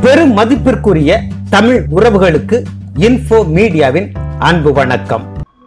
பெரும் மதிப்பிற்குரிய தமிழ் உறவுகளுக்கு இன்ஃபோ மீடியாவின் அன்பு வணக்கம்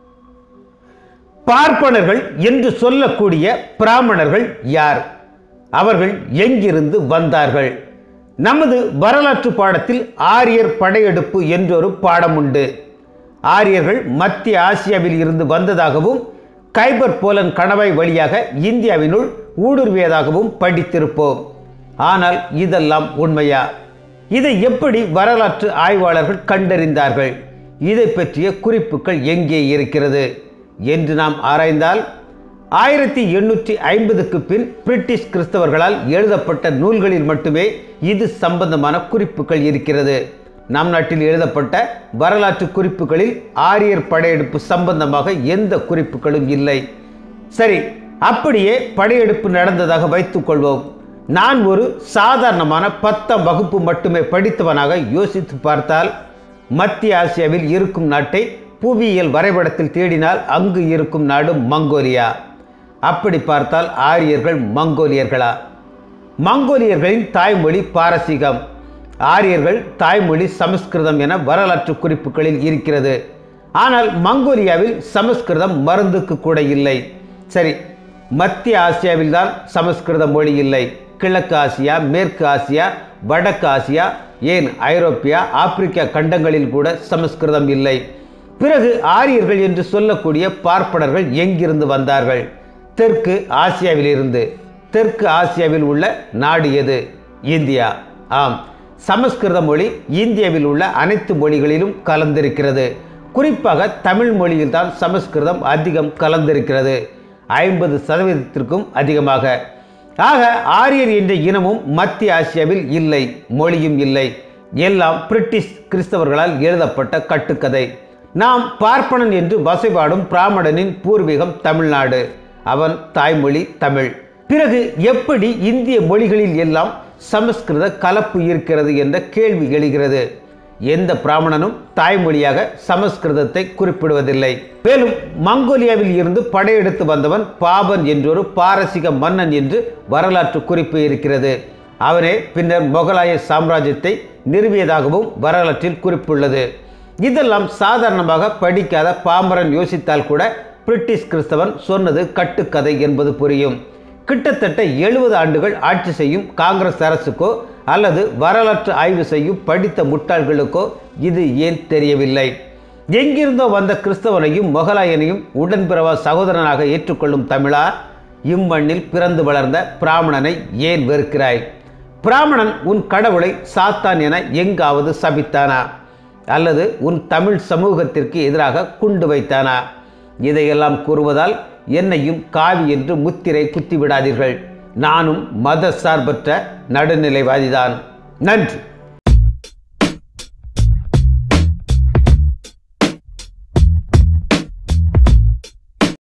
பார்ப்பனர்கள் என்று சொல்லக்கூடிய பிராமணர்கள் யார் அவர்கள் எங்கிருந்து வந்தார்கள் நமது வரலாற்று பாடத்தில் ஆரியர் படையெடுப்பு என்றொரு பாடம் உண்டு ஆரியர்கள் மத்திய ஆசியாவில் இருந்து வந்ததாகவும் கைபர் போலன் கணவாய் வழியாக இந்தியாவினுள் ஊடுருவியதாகவும் படித்திருப்போம் ஆனால் இதெல்லாம் உண்மையா இதை எப்படி வரலாற்று ஆய்வாளர்கள் கண்டறிந்தார்கள் இதை பற்றிய குறிப்புகள் எங்கே இருக்கிறது என்று நாம் ஆராய்ந்தால் ஆயிரத்தி எண்ணூற்றி ஐம்பதுக்கு பின் பிரிட்டிஷ் கிறிஸ்தவர்களால் எழுதப்பட்ட நூல்களில் மட்டுமே இது சம்பந்தமான குறிப்புகள் இருக்கிறது நம் நாட்டில் எழுதப்பட்ட வரலாற்று குறிப்புகளில் ஆரியர் படையெடுப்பு சம்பந்தமாக எந்த குறிப்புகளும் இல்லை சரி அப்படியே படையெடுப்பு நடந்ததாக வைத்துக் கொள்வோம் நான் ஒரு சாதாரணமான பத்தாம் வகுப்பு மட்டுமே படித்தவனாக யோசித்து பார்த்தால் மத்திய ஆசியாவில் இருக்கும் நாட்டை புவியியல் வரைபடத்தில் தேடினால் அங்கு இருக்கும் நாடு மங்கோலியா அப்படி பார்த்தால் ஆரியர்கள் மங்கோலியர்களா மங்கோலியர்களின் தாய்மொழி பாரசீகம் ஆரியர்கள் தாய்மொழி சமஸ்கிருதம் என வரலாற்று குறிப்புகளில் இருக்கிறது ஆனால் மங்கோலியாவில் சமஸ்கிருதம் மருந்துக்கு கூட இல்லை சரி மத்திய ஆசியாவில் தான் சமஸ்கிருத மொழி இல்லை கிழக்கு ஆசியா மேற்கு ஆசியா வடக்கு ஆசியா ஏன் ஐரோப்பியா ஆப்பிரிக்கா கண்டங்களில் கூட சமஸ்கிருதம் இல்லை பிறகு ஆரியர்கள் என்று சொல்லக்கூடிய பார்ப்பனர்கள் எங்கிருந்து வந்தார்கள் தெற்கு ஆசியாவிலிருந்து தெற்கு ஆசியாவில் உள்ள நாடு எது இந்தியா ஆம் சமஸ்கிருத மொழி இந்தியாவில் உள்ள அனைத்து மொழிகளிலும் கலந்திருக்கிறது குறிப்பாக தமிழ் மொழியில் தான் சமஸ்கிருதம் அதிகம் கலந்திருக்கிறது ஐம்பது சதவீதத்திற்கும் அதிகமாக ஆக ஆரியர் என்ற இனமும் மத்திய ஆசியாவில் இல்லை மொழியும் இல்லை எல்லாம் பிரிட்டிஷ் கிறிஸ்தவர்களால் எழுதப்பட்ட கட்டுக்கதை நாம் பார்ப்பனன் என்று வசைபாடும் பிராமணனின் பூர்வீகம் தமிழ்நாடு அவன் தாய்மொழி தமிழ் பிறகு எப்படி இந்திய மொழிகளில் எல்லாம் சமஸ்கிருத கலப்பு இருக்கிறது என்ற கேள்வி எழுகிறது எந்த பிராமணனும் தாய்மொழியாக சமஸ்கிருதத்தை குறிப்பிடுவதில்லை மேலும் மங்கோலியாவில் இருந்து படையெடுத்து வந்தவன் பாபன் என்றொரு பாரசீக மன்னன் என்று வரலாற்று குறிப்பு இருக்கிறது அவனே பின்னர் முகலாய சாம்ராஜ்யத்தை நிறுவியதாகவும் வரலாற்றில் குறிப்புள்ளது இதெல்லாம் சாதாரணமாக படிக்காத பாமரன் யோசித்தால் கூட பிரிட்டிஷ் கிறிஸ்தவன் சொன்னது கட்டுக்கதை என்பது புரியும் கிட்டத்தட்ட எழுபது ஆண்டுகள் ஆட்சி செய்யும் காங்கிரஸ் அரசுக்கோ அல்லது வரலாற்று ஆய்வு செய்யும் படித்த முட்டாள்களுக்கோ இது ஏன் தெரியவில்லை எங்கிருந்தோ வந்த கிறிஸ்தவனையும் மொகலாயனையும் உடன்பிறவா சகோதரனாக ஏற்றுக்கொள்ளும் தமிழா இம்மண்ணில் பிறந்து வளர்ந்த பிராமணனை ஏன் வெறுக்கிறாய் பிராமணன் உன் கடவுளை சாத்தான் என எங்காவது சபித்தானா அல்லது உன் தமிழ் சமூகத்திற்கு எதிராக குண்டு வைத்தானா இதையெல்லாம் கூறுவதால் என்னையும் காவி என்று முத்திரை குத்திவிடாதீர்கள் நானும் மத சார்பற்ற நடுநிலைவாதிதான் நன்றி